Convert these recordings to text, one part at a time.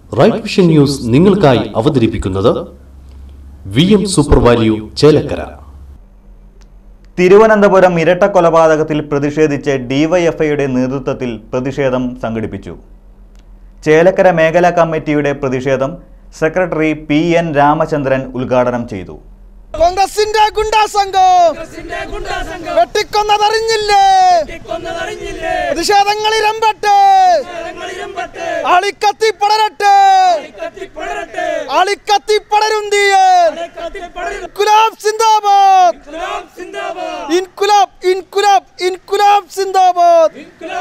right vision news നിങ്ങൾക്കായി അവതരിപ്പിക്കുന്നത് V M super value Chelakkara Thiruvananthapuram ഇരട്ട കൊലപാതകത്തിൽ പ്രതിഷേധിച്ച് ഡിവൈഎഫ്ഐയുടെ നേതൃത്വത്തിൽ പ്രതിഷേധം സംഘടിപ്പിച്ചു ചേലക്കര മേഖലാ കമ്മിറ്റിയുടെ പ്രതിഷേധം സെക്രട്ടറി പി എൻ രാമചന്ദ്രൻ ഉദ്ഘാടനം ചെയ്തു കോൺഗ്രസിന്റെ ഗുണ്ടാ സംഘം വെട്ടിക്കൊന്നതറിഞ്ഞില്ലേ പ്രതിഷേധങ്ങൾ ഇരമ്പട്ടെ ആളിക്കത്തി പടരട്ടെ ആളിക്കത്തി പടരും തീയൻ ഇൻകുലാബ് സിന്ദാബാദ് ഇൻകുലാബ് ഇൻകുലാബ് ഇൻകുലാബ് സിന്ദാബാദ്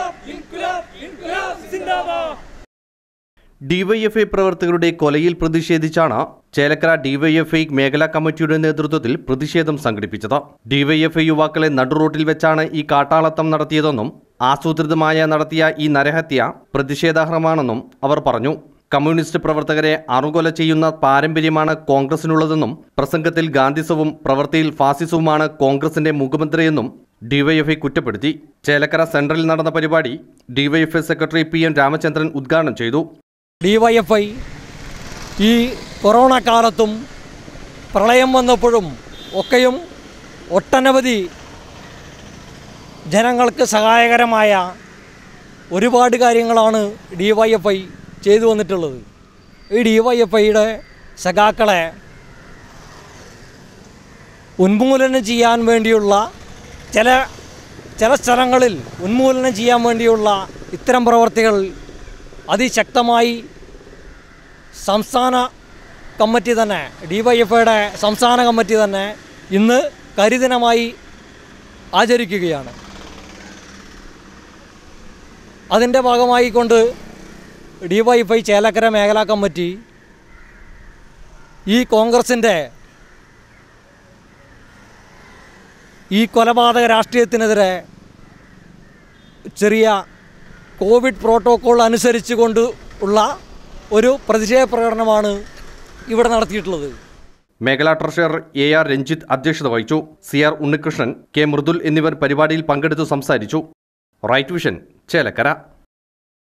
ഡിവൈഎഫ്ഐ പ്രവർത്തകരുടെ കൊലയിൽ പ്രതിഷേധിച്ചാണ് ചേലക്കര ഡിവൈഎഫ്ഐ മേഖലാ കമ്മിറ്റിയുടെ നേതൃത്വത്തിൽ പ്രതിഷേധം സംഘടിപ്പിച്ചത് ഡിവൈഎഫ്ഐ യുവാക്കളെ നടുറോട്ടിൽ വെച്ചാണ് ഈ കാട്ടാളത്തം നടത്തിയതെന്നും ആസൂത്രിതമായ നടത്തിയ ഈ നരഹത്യ പ്രതിഷേധാർഹമാണെന്നും അവർ പറഞ്ഞു കമ്മ്യൂണിസ്റ്റ് പ്രവർത്തകരെ അറുകൊല ചെയ്യുന്ന പാരമ്പര്യമാണ് കോൺഗ്രസിനുള്ളതെന്നും പ്രസംഗത്തിൽ ഗാന്ധിസവും പ്രവൃത്തിയിൽ ഫാസിസവുമാണ് കോൺഗ്രസിന്റെ മുഖമുദ്രയെന്നും ഡിവൈഎഫ്ഐ കുറ്റപ്പെടുത്തി ചേലക്കര സെൻട്രലിൽ നടന്ന പരിപാടി DYFI secretary P N Ramachandran ഉദ്ഘാടനം ചെയ്തു ഡിവൈഎഫ്ഐ ഈ കൊറോണ കാലത്തും പ്രളയം വന്നപ്പോഴും ഒക്കെയും ഒട്ടനവധി ജനങ്ങൾക്ക് സഹായകരമായ ഒരുപാട് കാര്യങ്ങളാണ് ഡിവൈഎഫ്ഐ ചെയ്തു വന്നിട്ടുള്ളത് ഈ ഡിവൈഎഫ്ഐയുടെ സഖാക്കളെ ഉന്മൂലനം ചെയ്യാൻ വേണ്ടിയുള്ള ചില ചില സ്ഥലങ്ങളിൽ ഉന്മൂലനം ചെയ്യാൻ വേണ്ടിയുള്ള ഇത്തരം പ്രവർത്തികൾ അതിശക്തമായി സംസ്ഥാന കമ്മിറ്റി തന്നെ ഡിവൈഎഫ്ഐയുടെ സംസ്ഥാന കമ്മിറ്റി തന്നെ ഇന്ന് കരിദിനമായി ആചരിക്കുകയാണ് അതിൻ്റെ ഭാഗമായി കൊണ്ട് ഡിവൈഎഫ്ഐ ചേലക്കര മേഖലാ കമ്മിറ്റി ഈ കോൺഗ്രസിൻ്റെ ഈ കൊലപാതക രാഷ്ട്രീയത്തിനെതിരെ ചെറിയ കോവിഡ് പ്രോട്ടോക്കോൾ അനുസരിച്ച് കൊണ്ട് ഉള്ള ഒരു പ്രതിഷേധ പ്രകടനമാണ് ഇവിടെ നടത്തിയിട്ടുള്ളത് മേഖലാ ട്രഷറർ എ ആർ രഞ്ജിത്ത് അധ്യക്ഷത വഹിച്ചു C R Unnikrishnan K Mridul എന്നിവർ പരിപാടിയിൽ പങ്കെടുത്തു സംസാരിച്ചു റൈറ്റ് വിഷൻ ചേലക്കര